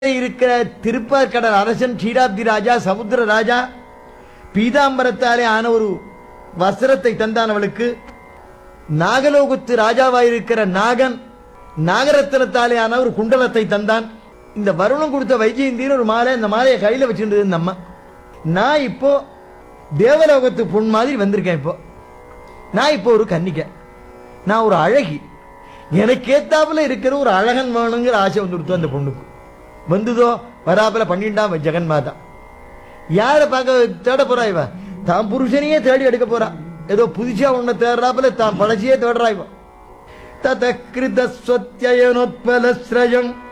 இருக்கிற திருப்பார்கடல் அரசன் க்ஷீராப்தி ராஜா சமுத்திர ராஜா பீதாம்பரத்தாலே ஆன ஒரு வஸ்திரத்தை தந்தான் அவளுக்கு நாகலோகத்து ராஜாவாயிருக்கிற நாகன் நாகரத்னத்தாலே ஆன ஒரு குண்டலத்தை தந்தான் இந்த வருணம் கொடுத்த வைஜெயந்தின்னு ஒரு மாலை இந்த மாலையை கையில வச்சுட்டு இந்த அம்மா நான் இப்போ தேவலோகத்து பொன் மாதிரி வந்திருக்கேன் இப்போ நான் இப்போ ஒரு கன்னிகை நான் ஒரு அழகி எனக்கு ஏத்தாப்புல இருக்கிற ஒரு அழகன் வேணுங்கிற ஆசை வந்துடுத்து அந்த பொண்ணுக்கு வந்ததோ வராப்புல பண்ணிட்டான் ஜெகன் மாதா யாரை பார்க்க தேட போறா இவ தான் புருஷனையே தேடி எடுக்க போறா ஏதோ புதுசா உன்னை தேடுறாப்புல தான் பழசியே தேடுறா இவ தத கிருத ஸ்வத்யனோத்பல ஸ்ரயம்